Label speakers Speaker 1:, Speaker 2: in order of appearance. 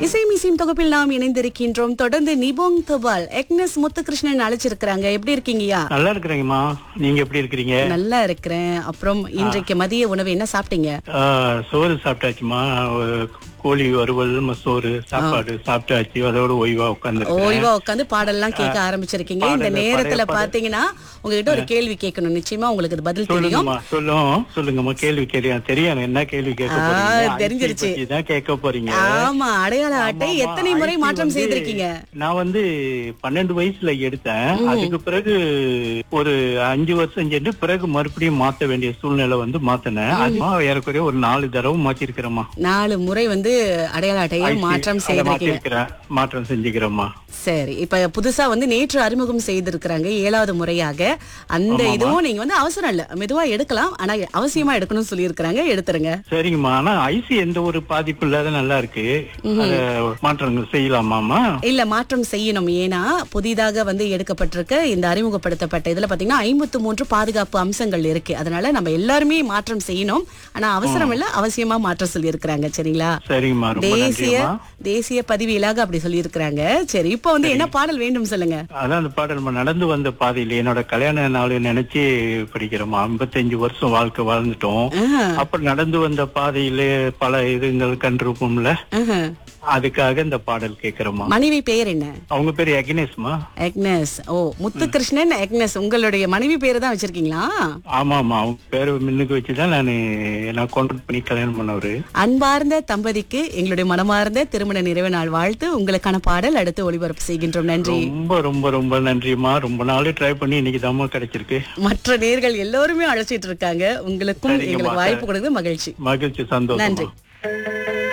Speaker 1: இசை மீசின் தொகுப்பில் நாம் இணைந்திருக்கின்றோம் தொடர்ந்து நிபோங் தபால் எக்னஸ் முத்துகிருஷ்ணன் அழைச்சிருக்கிறாங்க எப்படி இருக்கீங்கயா
Speaker 2: நல்லா இருக்கிறேங்கம்மா நீங்க எப்படி இருக்கிறீங்க
Speaker 1: நல்லா இருக்கிறேன் அப்புறம் இன்றைக்கு மதிய உணவு என்ன சாப்பிட்டீங்க
Speaker 2: ஆ, சோறு சாப்பிட்டாச்சுமா ஒரு கோழி வறுவல் ம- சோறு சாப்பாடு சாப்பிட்டாச்சு அதோட ஓய்வா உட்காந்து
Speaker 1: ஓய்வா உட்காந்து பாடல்லாம் கேட்க ஆரம்பிச்சிருக்கீங்க இந்த
Speaker 2: பாடல்,
Speaker 1: நேரத்துல
Speaker 2: பழைய பாடல்.
Speaker 1: பாத்தீங்கன்னா உங்ககிட்ட ஒரு கேள்வி கேட்கணும் நிச்சயமா உங்களுக்கு அது பதில் தெரியும்
Speaker 2: சொல்லுங்கம்மா சொல்லும் சொல்லுங்கம்மா கேள்வி தெரியும் தெரியும் என்ன கேள்வி கேட்க
Speaker 1: ஆ,
Speaker 2: போறீங்க
Speaker 1: தெரிஞ்சிருச்சு.
Speaker 2: ஐசி பத்தி தான் கேட்க போறீங்க
Speaker 1: ஆமா அடையாள அட்டை
Speaker 2: ஆமாமா,
Speaker 1: எத்தனை முறை
Speaker 2: ஐசி
Speaker 1: மாற்றம்
Speaker 2: வந்து
Speaker 1: செய்திருக்கீங்க
Speaker 2: நான் வந்து பன்னெண்டு வயசுல எடுத்தேன் அதுக்கு பிறகு ஒரு அஞ்சு வருஷம் சென்று பிறகு மறுபடியும் மாத்த வேண்டிய சூழ்நிலை வந்து மாத்தினேன் அது ஏறக்குறைய ஒரு நாலு தடவை மாத்திருக்கிறேம்மா
Speaker 1: நாலு முறை வந்து அடையாள அட்டையை மாற்றம்
Speaker 2: அதை
Speaker 1: செய்திருக்கீங்க
Speaker 2: மாத்திருக்கிறேன் மாற்றம் செஞ்சுக்கிறேம்மா
Speaker 1: சரி இப்ப புதுசா வந்து நேற்று அறிமுகம் செய்திருக்கிறாங்க ஏழாவது முறையாக அந்த இதுவும் நீங்க வந்து அவசரம் இல்ல மெதுவா எடுக்கலாம் ஆனா அவசியமா எடுக்கணும்னு சொல்லியிருக்கிறாங்க எடுத்துருங்க
Speaker 2: சரிங்கம்மா ஆனா ஐசி எந்த ஒரு பாதிப்பு இல்லாத நல்லா இருக்கு அத மாற்றங்கள் செய்யலாமாமா
Speaker 1: இல்ல மாற்றம் செய்யணும் ஏன்னா புதிதாக வந்து எடுக்கப்பட்டிருக்க இந்த அறிமுகப்படுத்தப்பட்ட இதுல பாத்தீங்கன்னா ஐம்பத்து மூன்று பாதுகாப்பு அம்சங்கள் இருக்கு அதனால நம்ம எல்லாருமே மாற்றம் செய்யணும் ஆனா அவசரம் இல்ல அவசியமா மாற்றம் சொல்லியிருக்கிறாங்க சரிங்களா
Speaker 2: சரிங்கம்மா ரொம்ப
Speaker 1: தேசிய
Speaker 2: நன்றிம்மா
Speaker 1: தேசிய பதிவியலாக அப்படி சொல்லியிருக்கிறாங்க சரி இப்போ வந்து என்ன பாடல் வேண்டும் சொல்லுங்க
Speaker 2: அதான் அந்த பாடல் நம்ம நடந்து வந்த பாதையில என்னோட கல்யாண நாள் நினைச்சு படிக்கிறோமா 55 வருஷம் வாழ்க்கை வாழ்ந்துட்டோம்
Speaker 1: ஆஹா,
Speaker 2: அப்ப நடந்து வந்த பாதையில பல இதுங்கள் கண்டிருப்போம்ல
Speaker 1: ஆஹா.
Speaker 2: அதுக்காக இந்த பாடல் கேக்குறோமா
Speaker 1: மனைவி பெயர் என்ன
Speaker 2: அவங்க பேரு அகினேஷ்மா
Speaker 1: எக்னஸ் ஓ முத்துகிருஷ்ணன் எக்னஸ் உங்களுடைய மனைவி பேரு தான் வச்சிருக்கீங்களா
Speaker 2: ஆமா ஆமா அவங்க பேரு முன்னுக்கு வச்சுதான் நானு நான் கான்டாக்ட் பண்ணி கல்யாணம் பண்ணவரு
Speaker 1: அன்பார்ந்த தம்பதிக்கு எங்களுடைய மனமார்ந்த திருமண நிறைவு நாள் வாழ்த்து உங்களுக்கான பாடல் அடுத்து ஒளிபரப்பு செய்கின்றோம் நன்றி
Speaker 2: ரொம்ப ரொம்ப ரொம்ப நன்றிம்மா ரொம்ப நாள் ட்ரை பண்ணி இன்னைக்கு தாம்மா கிடைச்சிருக்கு
Speaker 1: மற்ற நேர்கள் எல்லோருமே அழைச்சிட்டு இருக்காங்க உங்களுக்கும்
Speaker 2: சரிங்கம்மா,
Speaker 1: எங்களுக்கு வாய்ப்பு கொடுக்குறது மகிழ்ச்சி
Speaker 2: மகிழ்ச்சி சந்தோஷம்
Speaker 1: நன்றி